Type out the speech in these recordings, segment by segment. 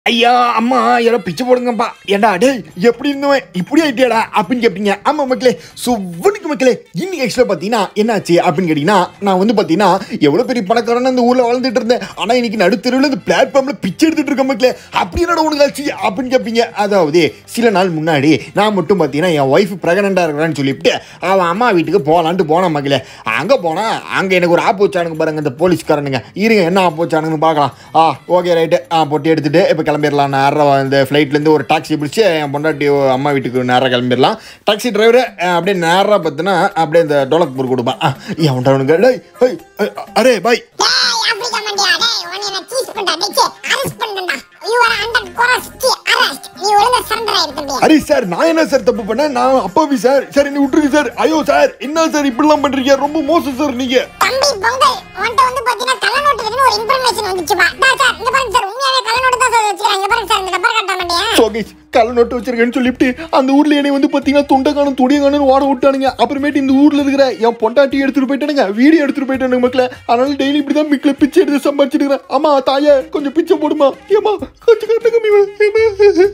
ஐயா அம்மா யாரோ பிச்சை போடுங்கப்பா ஏண்டா டேய் எப்படி இருந்தவன் இப்படி ஆயிட்டியாடா அப்படின்னு கேட்பீங்க ஆமா மக்களே சுவனுக்கு மக்களே இன்னைக்கு ஆக்சுவலாக பார்த்தீங்கன்னா என்னாச்சு அப்படின்னு கேட்டிங்கன்னா நான் வந்து பார்த்தீங்கன்னா எவ்வளோ பெரிய பணக்காரன் அந்த ஊரில் வாழ்ந்துட்டு இருந்தேன் ஆனால் இன்னைக்கு நடுத்தெருவில் இந்த பிளாட்ஃபார்மில் பிச்சை எடுத்துட்டு இருக்க மக்களே அப்படி என்னடா உனக்கு ஆச்சு அப்படின்னு கேட்பீங்க அதாவது சில நாள் முன்னாடி நான் மட்டும் பார்த்தீங்கன்னா என் ஒய்ஃப் ப்ரெக்னெண்ட்டாக இருக்கிறான்னு சொல்லிவிட்டு அவன் அம்மா வீட்டுக்கு போகலான்ட்டு போனான் மக்களே அங்கே போனால் அங்கே எனக்கு ஒரு ஆப் வச்சானுங்க பாருங்க இந்த போலீஸ்காரனுங்க இருங்க என்ன ஆப் வச்சானுங்கன்னு பார்க்கலாம் ஆ ஓகே ரைட்டு ஆ பொட்டி எடுத்துட்டு இப்போ கிளம்பிடலாம் நேரம் இந்த ஃப்ளைட்லேருந்து ஒரு டாக்ஸி பிடிச்சி என் பொண்டாட்டி அம்மா வீட்டுக்கு நேராக கிளம்பிடலாம் டாக்ஸி டிரைவர் அப்படியே நேராக பார்த்தினா அப்படியே இந்த டோலக்பூர் கொடுப்பான் ஆ என் உண்டவனுங்க டேய் ஹேய், ஹேய், அரே பாய் டேய் ஆப்பிரிக்கா மண்டியா டேய் உன்னை நான் சீஸ் பண்ணா டேய் அரெஸ்ட் பண்ணடா யூ ஆர் அண்டர் குவாரஸ்டி அரெஸ்ட் நீ ஒழுங்கா சரண்டர் ஆயிரு தம்பி ஹரி சார் நான் என்ன சார் தப்பு பண்ணேன் நான் அப்பாவி சார் சார் என்னை விட்டுருங்க சார் ஐயோ சார் என்ன சார் இப்படிலாம் பண்ணுறீங்க ரொம்ப மோசம் சார் நீங்கள் தம்பி பொங்கல் உன்கிட்ட வந்து பாத்தீங்கன்னா கள்ள நோட்டு இருக்குன்னு ஒரு இன்ஃபர்மேஷன் வந்துச்சுப்பா டா சார் இங்க பாருங்க சார் உண்மையாவே கள்ள நோட்டு தான் சார் வச்சுக்கிறாங்க இங்க பாருங்க சார் இந்த நம்பர் கட்ட மாட்டியா சோகேஷ் கள்ள நோட்டு வச்சிருக்கேன்னு சொல்லிட்டு அந்த ஊர்ல என்னை வந்து பாத்தீங்கன்னா துண்டை காணும் துணிய காணும் வாட விட்டானுங்க அப்புறமேட்டு இந்த ஊர்ல இருக்கிற என் பொண்டாட்டி எடுத்துட்டு போயிட்டானுங்க வீடியோ எடுத்துட்டு போயிட்டானுங்க மக்களே அதனால டெய்லி இப்படி தான் மிக்கில் பிச்சை எடுத்து சம்பாதிச்சிட்டு இருக்கிறேன் ஆமா தாயே கொஞ்சம் பிச்சை போடுமா ஏமா கொஞ்சம் கட்ட கம்மி வே- ஏம்மா.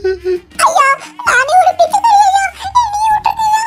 ஐயா நானே ஒரு பிச்சை தரையா நீ விட்டுறீங்க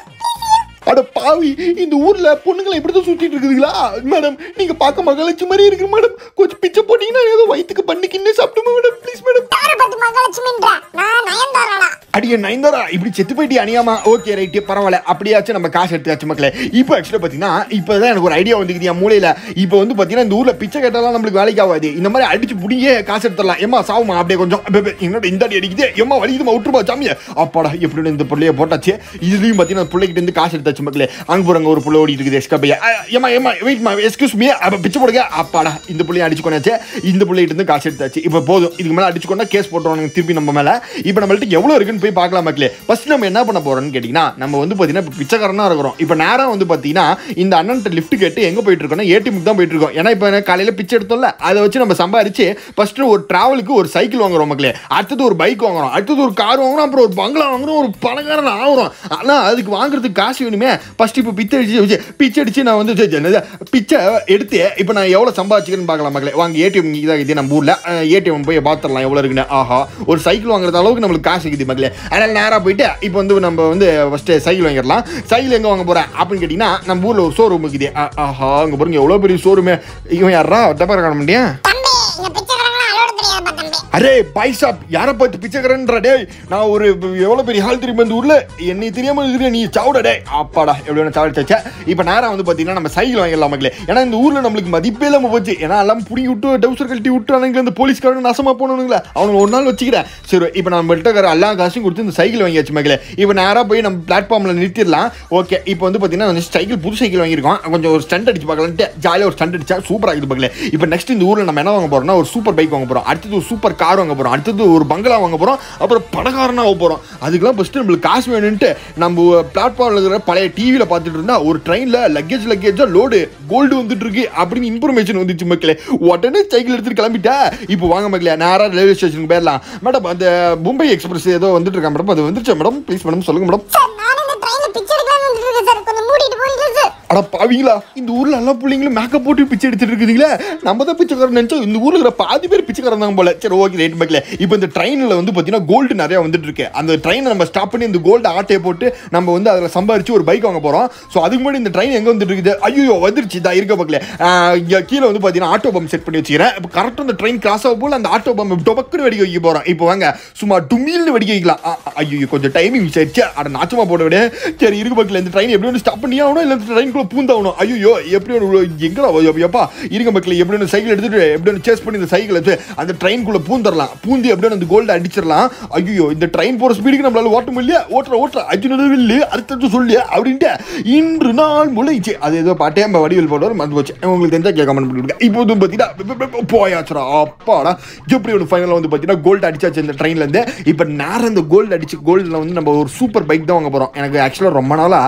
அட பாவி இந்த ஊர்ல பொண்ணுங்களை இப்படிதான் சுத்திட்டு இருக்குதுங்களா மேடம் நீங்க பார்க்க மகாலட்சுமி மாதிரி இருக்கு மேடம் கொஞ்சம் பிச்சை போட்டீங்கன்னா ஏதோ வயிற்றுக்கு பண்ணிக்கின்னு சாப்பிடுமா மேடம் ப்ளீஸ் மேடம் யார பத்தி மகாலட்சுமின்றா நான் நயன்தாராடா அடிய நயன்தாரா இப்படி செத்து போயிட்டி அணியாமா ஓகே ரைட்டு பரவாயில்ல அப்படியாச்சும் நம்ம காசு எடுத்தாச்சு மக்களே இப்போ ஆக்சுவலாக பார்த்தீங்கன்னா இப்போ தான் எனக்கு ஒரு ஐடியா வந்துக்குது என் மூலையில் இப்போ வந்து பார்த்தீங்கன்னா இந்த ஊரில் பிச்சை கேட்டாலாம் நம்மளுக்கு வேலைக்கு ஆகாது இந்த மாதிரி அடிச்சு புடிங்க காசு எடுத்துடலாம் ஏமா சாவுமா அப்படியே கொஞ்சம் அப்ப, அப்ப, என்னோட இந்த அடி அடிக்குது ஏமா வலிக்குதுமா விட்டுருமா சாமியா அப்பாடா எப்படி இந்த பிள்ளைய போட்டாச்சு இதுலயும் பார்த்தீங்கன்னா பிள்ளைகிட்ட இருந்து காசு எடுத்தாச்சு மக்களே அங்க போறாங்க ஒரு புள்ள ஓடிட்டு இருக்குது எஸ்கா பையா ஏமா ஏமா வெயிட்மா எஸ்கியூஸ் மீ அப்போ பிச்சை போடுங்க அப்பாடா இந்த பிள்ளைய அடிச்சு கொண்டாச்சு இந்த பிள்ளைகிட்ட இருந்து காசு எடுத்தாச்சு இப்போ போதும் இதுக்கு மேலே அடிச்சு கொண்டா கேஸ் போட்டுருவானுங்க திருப்பி நம்ம மேலே இப்போ நம்மள்ட்ட எவ்வளோ இருக்குன்னு போய் பார்க்கலாம் மக்களே ஃபர்ஸ்ட் நம்ம என்ன பண்ண போறோம்னு கேட்டிங்கன்னா நம்ம வந்து பார்த்தீங்கன்னா இப்போ பிச்சைக்காரனா இருக்கிறோம் இப்போ நேரம் வந்து பார்த்தீங்கன்னா இந்த அண்ணன்ட்ட லிஃப்ட் கேட்டு எங்கே போயிட்டு இருக்கோம்னா ஏடிஎம்க்கு தான் போயிட்டு இருக்கோம் ஏன்னா இப்போ எனக்கு காலையில் பிச்சை எடுத்தோம்ல அதை வச்சு நம்ம சம்பாரிச்சு ஃபர்ஸ்ட் ஒரு டிராவலுக்கு ஒரு சைக்கிள் வாங்குறோம் மக்களே அடுத்தது ஒரு பைக் வாங்குறோம் அடுத்தது ஒரு கார் வாங்குறோம் அப்புறம் ஒரு பங்களா வாங்குறோம் ஒரு பணக்காரன் ஆகுறோம் ஆனால் அதுக்கு வாங்குறதுக்கு காசு வேணுமே ஃபர்ஸ்ட் இப்போ பிச்சை அடிச்சு வச்சு பிச்சை அடிச்சு நான் வந்து சரி, என்னது, பிச்சை எடுத்து இப்போ நான் எவ்வளோ சம்பாதிச்சிக்கிறேன்னு பார்க்கலாம் மக்களே வாங்க ஏடிஎம் இதாக இது நம்ம ஊரில் ஏடிஎம் போய் பார்த்துடலாம் எவ்வளோ இருக்குன்னு ஆஹா ஒரு சைக்கிள் வாங்குறது அளவுக்கு நம்மளுக்கு காசு இருக்குது மக்களே அதனால் நேராக போயிட்டு இப்போ வந்து நம்ம வந்து ஃபஸ்ட்டு சைக்கிள் வாங்கிடலாம் சைக்கிள் எங்கே வாங்க போகிறேன் அப்படின்னு கேட்டிங்கன்னா நம்ம ஊரில் ஒரு ஷோரூம் இருக்குது ஆ- ஆஹா அங்கே பாருங்க எவ்வளோ பெரிய ஷோரூமு இவன் யாரா டப்பர் காண முடியும் தம்பி இங்க பிச்சைக்காரங்களா அலோடு தெரியாதுப்பா தம்பி அரே பாய் சாப் யாரை பார்த்து பிச்சைக்காரன்ற டேய் நான் ஒரு எவ்வளோ பெரிய ஹால் தெரியுமா இந்த ஊரில் என்னை தெரியாமல் இருக்கிற நீ சாவுட டே அப்பாடா எவ்வளோ சாவடிச்சாச்சா இப்போ நேரம் வந்து பார்த்தீங்கன்னா நம்ம சைக்கிள் வாங்கிடலாம் மக்களே ஏன்னா இந்த ஊரில் நம்மளுக்கு மதிப்பே இல்லாமல் போச்சு ஏன்னா எல்லாம் புடிங்கி விட்டு டவுசர் கழட்டி விட்டுறானுங்க இந்த போலீஸ்காரன் நாசமாக போனவனுங்களே அவனுங்க ஒரு நாள் வச்சுக்கிறேன் சரி இப்போ நம்மள்ட்ட இருக்கிற எல்லா காசும் கொடுத்து இந்த சைக்கிள் வாங்கியாச்சு மக்களே இப்போ நேராக போய் நம்ம பிளாட்ஃபார்மில் நிறுத்திடலாம் ஓகே இப்போ வந்து பார்த்தீங்கன்னா வந்து சைக்கிள் புது சைக்கிள் வாங்கியிருக்கோம் கொஞ்சம் ஒரு ஸ்டண்ட் அடிச்சு பார்க்கலான்ட்டு ஜாலியாக ஒரு ஸ்டண்ட் அடிச்சா சூப்பராக இருக்குது மக்களே இப்போ நெக்ஸ்ட் இந்த ஊரில் நம்ம என்ன வாங்க போறோம்னா ஒரு சூப்பர் பைக் வாங்க போகிறோம் அடுத்தது ஒரு சூப்பர் கார் வாங்க போகிறோம் அடுத்தது ஒரு பங்களா வாங்க போகிறோம் அப்புறம் பணக்காரனாக ஆக போகிறோம் அதுக்கெல்லாம் ஃபஸ்ட்டு நம்மளுக்கு காசு வேணும்ட்டு நம்ம பிளாட்ஃபார்மில் இருக்கிற பழைய டிவியில் பார்த்துட்டு இருந்தா ஒரு ட்ரெயினில் லக்கேஜ் லக்கேஜாக லோடு கோல்டு வந்துட்டு இருக்கு அப்படின்னு இன்ஃபர்மேஷன் வந்துச்சு மக்களே உடனே சைக்கிள் எடுத்துட்டு கிளம்பிட்டா இப்போ வாங்க மக்களே நேராக ரயில்வே ஸ்டேஷனுக்கு போயிடலாம் மேடம் அந்த மும்பை எக்ஸ்பிரஸ் ஏதோ வந்துட்டு இருக்கா மேடம் அது வந்துருச்சா மேடம் ப்ளீஸ் மேடம் சொல்லுங்க மேடம் சார் நானும் இந்த ட்ரெயின்ல பிச்சை எடுக்கலாம்னு வந்துட்டு இருக்கேன் சார் கொஞ்சம் மூடிட்டு போறீங்களா சார் அட பாவீங்களா இந்த ஊர்ல எல்லா பிள்ளைங்களும் மேக்கப் போட்டு பிச்சை எடுத்துட்டு இருக்குதுங்களே நம்ம தான் பிச்சைக்காரன் நினைச்சோம் இந்த ஊர்ல இருக்கிற பாதி பேர் பிச்சைக்காரன் தான் போல சரி ஓகே ரைட் பேக்ல இப்போ இந்த ட்ரெயினில் வந்து பார்த்தீங்கன்னா கோல்டு நிறைய வந்துட்டு இருக்கு அந்த ட்ரெயினை நம்ம ஸ்டாப் பண்ணி இந்த கோல்டு ஆட்டையை போட்டு நம்ம வந்து அதில் சம்பாரிச்சு ஒரு பைக் வாங்க போறோம் ஸோ அதுக்கு முன்னாடி இந்த ட்ரெயின் எங்க வந்துட்டு இருக்குது ஐயோ வந்துருச்சு தான் இருக்க பக்கல இங்கே கீழே வந்து பார்த்தீங்கன்னா ஆட்டோ பம் செட் பண்ணி வச்சுக்கிறேன் இப்போ கரெக்டாக அந்த ட்ரெயின் கிராஸ் ஆக போல அந்த ஆட்டோ பம் டொபக்குன்னு வெடிக்க வைக்க போறோம் இப்போ வாங்க சும்மா டுமில்னு வெடிக்க வைக்கலாம் ஆ, ஆ, ஐயோ கொஞ்சம் டைமிங் மிஸ் ஆயிடுச்சு அட நாச்சமா போட விட சரி இருக்க பக்கல இந்த ட்ரெயின் எப்படி ஒன்று ஸ்டாப் பண்ணி ஆகணும் இல்லை இந்த ட்ரெயின்குள்ள பூந்தாகணும் ஐயோ எப்படி ஒன்று எங்கடா எப்பா இருக்க மக்கள் எப்படி ஒன்று சைக்கிள் எடுத்துட்டு எப்படி ஒன்று சேஸ் பண்ணி இந்த சைக்கிள் எடுத்து அந்த ட்ரெயின்குள்ள பூந்தரலாம் பூந்தி எப்படி அந்த கோல்டு அடிச்சிடலாம் ஐயோ இந்த ட்ரெயின் போற ஸ்பீடுக்கு நம்மளால ஓட்ட முடியல ஓட்டுற ஓட்டுற அஞ்சு நடுவில் அடுத்தது சொல்லு அப்படின்ட்டு இன்று நாள் முளைச்சு அது ஏதோ பாட்டே நம்ம வடிவில் போடுவார் மறந்து போச்சு உங்களுக்கு தெரிஞ்சா கேட்க கமெண்ட் பண்ணிவிடுங்க இப்போ வந்து பார்த்தீங்கன்னா போயாச்சுடா அப்பாடா எப்படி ஒன்று ஃபைனலாக வந்து பார்த்தீங்கன்னா கோல்டு அடிச்சாச்சு இந்த ட்ரெயின்லேருந்து இப்போ நேரம் இந்த கோல்டு அடிச்சு கோல்டில் வந்து நம்ம ஒரு சூப்பர் பைக் தான் வாங்க போகிறோம் எனக்கு ஆக்சுவலாக ரொம்ப நாளாக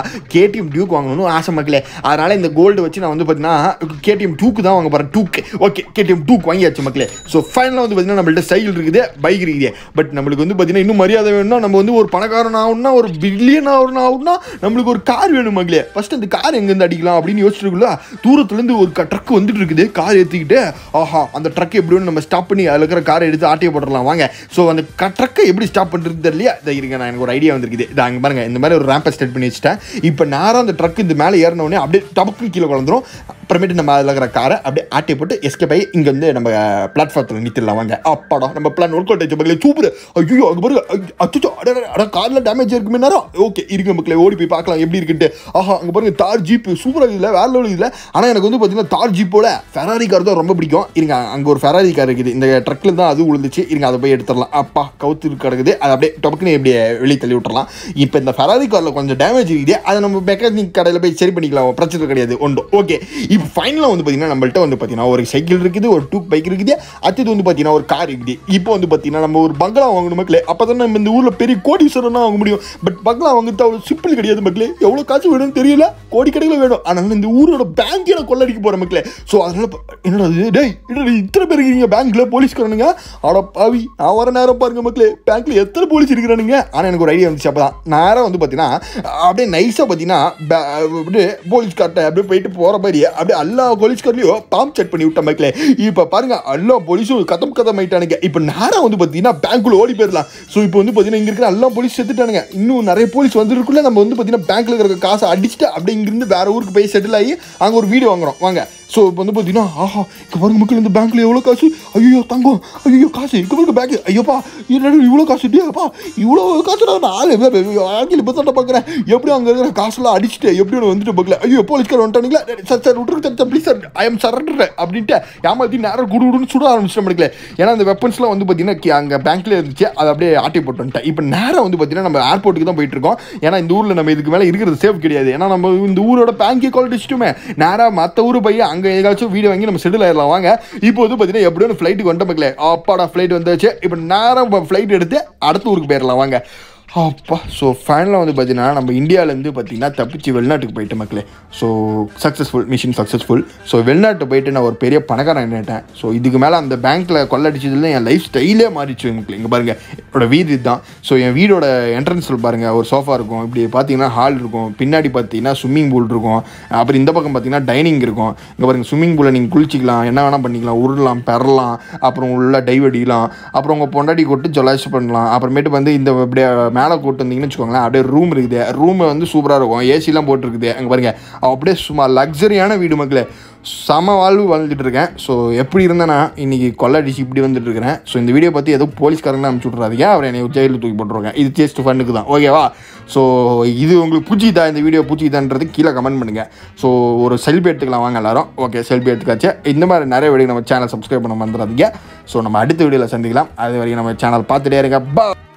கேடிஎம் டியூக் வாங்கணும்னு ஆசை மக்களே அதனால இந்த கோல்டு வச்சு நான் வந்து பார்த்தீங்கன்னா கேடிஎம் டூக்கு தான் வாங்க போகிறேன் டூக்கு ஓகே கேடிஎம் டூக்கு வாங்கியாச்சு மக்களே ஸோ ஃபைனலாக வந்து பார்த்தீங்கன்னா நம்மள்ட்ட சைக்கிள் இருக்குது பைக் இருக்குது பட் நம்மளுக்கு வந்து பார்த்தீங்கன்னா இன்னும் மரியாதை வேணும்னா நம்ம வந்து ஒரு பணக்காரன் ஆகணும்னா ஒரு பில்லியன் ஆகணும் ஆகணும்னா நம்மளுக்கு ஒரு கார் வேணும் மக்களே ஃபர்ஸ்ட் அந்த கார் எங்கேருந்து அடிக்கலாம் அப்படின்னு யோசிச்சிருக்குள்ள தூரத்துலேருந்து ஒரு ட்ரக் வந்துட்டு இருக்குது கார் ஏற்றிக்கிட்டு ஆஹா அந்த ட்ரக் எப்படி வேணும் நம்ம ஸ்டாப் பண்ணி அதில் இருக்கிற காரை எடுத்து ஆட்டிய போட்டுடலாம் வாங்க ஸோ அந்த ட்ரக்கை எப்படி ஸ்டாப் பண்ணுறது தெரியலையா இதை இருங்க நான் எனக்கு ஒரு ஐடியா வந்திருக்குது இதை அங்கே பாருங்க இந்த மாதிரி ஒரு ரேம்பை ஸ்டார்ட் பண்ணி வச்சுட்டேன் இப்போ நேராக அந்த ட்ரக் இந்த மேலே ஏறின உடனே அப்படியே டபக்கு கீழே குழந்துரும் அப்புறமேட்டு நம்ம அதில் இருக்கிற காரை அப்படியே ஆட்டி போட்டு எஸ்கேப் ஆகி இங்கே வந்து நம்ம பிளாட்ஃபார்த்தில் நிறுத்திடலாம் வாங்க அப்பாடா நம்ம பிளான் ஒர்க் அவுட் ஆச்சு மக்களே சூப்பர் ஐயோ அங்கே பாருங்க அச்சோ அட அட காரில் டேமேஜ் இருக்குமே நேரம் ஓகே இருங்க மக்களே ஓடி போய் பார்க்கலாம் எப்படி இருக்குன்ட்டு ஆஹா அங்கே பாருங்க தார் ஜீப் சூப்பராக இல்லை வேற லெவல் இல்லை ஆனால் எனக்கு வந்து பார்த்தீங்கன்னா தார் ஜீப்போட ஃபெராரி கார் தான் ரொம்ப பிடிக்கும் இருங்க அங்கே ஒரு ஃபெராரி கார் இருக்குது இந்த ட்ரக்கில் தான் அது விழுந்துச்சு இருங்க அதை போய் எடுத்துடலாம் அப்பா கவுத்து கிடக்குது அதை அப்படியே டொப்புக்குன்னு எப்படியே வெளியே தள்ளி விட்டுறலாம் இப்போ இந்த ஃபெராரி காரில் கொஞ்சம் டேமேஜ் இருக்குது அதை நம்ம மெக்கானிக் கடையில் போய் சரி பண்ணிக்கலாம் பிரச்சனை கிடையாது ஒன்று ஓகே இப்போ ஃபைனலாக வந்து பார்த்தீங்கன்னா நம்மள்ட்ட வந்து பார்த்தீங்கன்னா ஒரு சைக்கிள் இருக்குது ஒரு டூ பைக் இருக்குது அடுத்தது வந்து பார்த்தீங்கன்னா ஒரு கார் இருக்குது இப்போ வந்து பார்த்தீங்கன்னா நம்ம ஒரு பங்களா வாங்கணும் மக்களே அப்போ தான் நம்ம இந்த ஊரில் பெரிய கோடீஸ்வரனா வாங்க முடியும் பட் பங்களா வாங்குறது அவ்வளோ சிம்பிள் கிடையாது மக்களே எவ்வளோ காசு வேணும்னு தெரியல கோடிக்கடையில் வேணும் ஆனால் இந்த ஊரோட பேங்கே நான் கொள்ளடிக்க போகிறேன் மக்களே ஸோ அதனால ப- என்னடா இது டேய் என்னடா இத்தனை பேர் இருக்கீங்க பேங்க்ல போலீஸ்காரனுங்க அட பாவி நான் வர நேரம் பாருங்க மக்களே பேங்க்ல எத்தனை போலீஸ் இருக்கிறானுங்க ஆனால் எனக்கு ஒரு ஐடியா வந்துச்சு அப்போ தான் நேரம் வந்து பார்த்தீங்கன்னா அப்படியே நைஸாக பார்த்தீங்கன்னா பே- அப்படியே போலீஸ்கார்ட்ட அப்படியே போயிட்டு போகிற மாதிரி அப்படியே எல்லா போலீஸ்கார்லையும் பாம் செட் பண்ணி விட்ட மக்களே இப்போ பாருங்க எல்லா போலீஸும் கதம் கதம் ஆயிட்டானுங்க இப்போ நேரம் வந்து பார்த்தீங்கன்னா பேங்க்குள்ள ஓடி போயிடலாம் ஸோ இப்போ வந்து பார்த்தீங்கன்னா இங்கே இருக்கிற எல்லா போலீஸ் செத்துட்டானுங்க இன்னும் நிறைய போலீஸ் வந்துருக்குள்ள நம்ம வந்து பார்த்தீங்கன்னா பேங்க்ல இருக்கிற காசை அடிச்சுட்டு அப்படியே இங்கிருந்து வேற ஊருக்கு போய் செட்டில் ஆகி அங்கே ஒரு வீடு வாங்குறோம் வாங்க ஸோ இப்போ வந்து பார்த்தீங்கன்னா ஆஹா இங்கே பாருங்க மக்கள் இந்த பேங்க்ல எவ்வளோ காசு ஐயோ தங்கம் ஐயோ காசு இங்கே பாருங்க பேங்க் ஐயோப்பா என்னடா இவ்வளோ காசு டேப்பா இவ்வளோ காசு நான் ஆளு ஆங்கில இப்போ தான் பார்க்குறேன் எப்படி அங்கே இருக்கிற காசுலாம் அடிச்சுட்டு எப்படி ஒன்று வந்துட்டு பார்க்கல ஐயோ போலீஸ்கார் வந்துட்டானுங்களா சார் சார் விட்டுருக்கு sir please sir I am surrender அப்படின்ட்டு ஏமாத்தி நேரம் குடு குடுன்னு சுட ஆரம்பிச்சிட்டு முடிக்கல ஏன்னா அந்த வெப்பன்ஸ்லாம் வந்து பார்த்தீங்கன்னா அங்கே பேங்க்ல இருந்துச்சு அதை அப்படியே ஆட்டி போட்டு வந்துட்டேன் இப்போ நேரம் வந்து பார்த்தீங்கன்னா நம்ம ஏர்போர்ட்டுக்கு தான் போயிட்டு இருக்கோம் ஏன்னா இந்த ஊரில் நம்ம இதுக்கு மேலே இருக்கிறது சேஃப் கிடையாது ஏன்னா நம்ம இந்த ஊரோட பேங்கே குவாலிட்டிச்சுட்டுமே நேராக மற்ற ஊர் போய் அங்கே ஏதாச்சும் வீடு வாங்கி நம்ம செட்டில் ஆயிடலாம் வாங்க இப்போ வந்து பார்த்தீங்கன்னா எப்படியும் ஃப்ளைட்டுக்கு வந்துட்டு மக்களே அப்பாடா ஃப்ளைட் வந்தாச்சு இப்போ நேரம் ஃப்ளைட் எடுத்து அடுத்த ஊருக்கு போயிடலாம் வாங்க அப்பா ஸோ ஃபைனலாக வந்து பார்த்தீங்கன்னா நம்ம இந்தியாவிலேருந்து பார்த்தீங்கன்னா தப்பிச்சு வெளிநாட்டுக்கு போயிட்டு மக்களே so successful mission successful so வெளிநாட்டு போயிட்டு நான் ஒரு பெரிய பணக்காரன் ஆயிட்டேன் ஸோ இதுக்கு மேலே அந்த பேங்க்கில் கொள்ளடிச்சதுல என் லைஃப் ஸ்டைலே மாறிச்சு மக்களே இங்கே பாருங்கள் என்னோட வீடு இதுதான் ஸோ என் வீடோட என்ட்ரன்ஸில் பாருங்கள் ஒரு சோஃபா இருக்கும் இப்படி பார்த்தீங்கன்னா ஹால் இருக்கும் பின்னாடி பார்த்தீங்கன்னா ஸ்விம்மிங் பூல் இருக்கும் அப்புறம் இந்த பக்கம் பார்த்தீங்கன்னா டைனிங் இருக்கும் இங்கே பாருங்கள் ஸ்விம்மிங் பூலில் நீங்கள் குளிச்சிக்கலாம் என்ன வேணால் பண்ணிக்கலாம் உருளலாம் பெறலாம் அப்புறம் உள்ள டைவ் அடிக்கலாம் அப்புறம் உங்கள் பொண்டாட்டி கொட்டு ஜொலாய்ஸ் பண்ணலாம் அப்புறமேட்டு வந்து இந்த அப்படியே மேலே கூட்டு வந்தீங்கன்னு வச்சுக்கோங்களேன் அப்படியே ரூம் இருக்குது ரூம் வந்து சூப்பராக இருக்கும் ஏசிலாம் போட்டிருக்குது அங்கே பாருங்க அப்படியே சும்மா லக்ஸரியான வீடு மக்களே சம வாழ்வு வாழ்ந்துட்டு இருக்கேன் ஸோ எப்படி இருந்தேன்னா இன்னைக்கு கொள்ளடிச்சு இப்படி வந்துட்டு இருக்கிறேன் ஸோ இந்த வீடியோ பற்றி ஏதோ போலீஸ்காரங்க அனுப்பிச்சு விட்றாதீங்க அவர் என்னை ஜெயிலில் தூக்கி போட்டுருவாங்க இது ஜஸ்ட் ஃபண்டுக்கு தான் ஓகேவா ஸோ இது உங்களுக்கு பிடிச்சிதா இந்த வீடியோ பிடிச்சிதான்றது கீழே கமெண்ட் பண்ணுங்கள் ஸோ ஒரு செல்ஃபி எடுத்துக்கலாம் வாங்க எல்லாரும் ஓகே செல்ஃபி எடுத்துக்காச்சு இந்த மாதிரி நிறைய வீடியோ நம்ம சேனல் சப்ஸ்கிரைப் பண்ண மறந்துடாதீங்க ஸோ நம்ம அடுத்த வீடியோவில் சந்திக்கலாம் அது வரைக்கும் நம்ம சேனல் பார்த்துட்டே இருங்க பா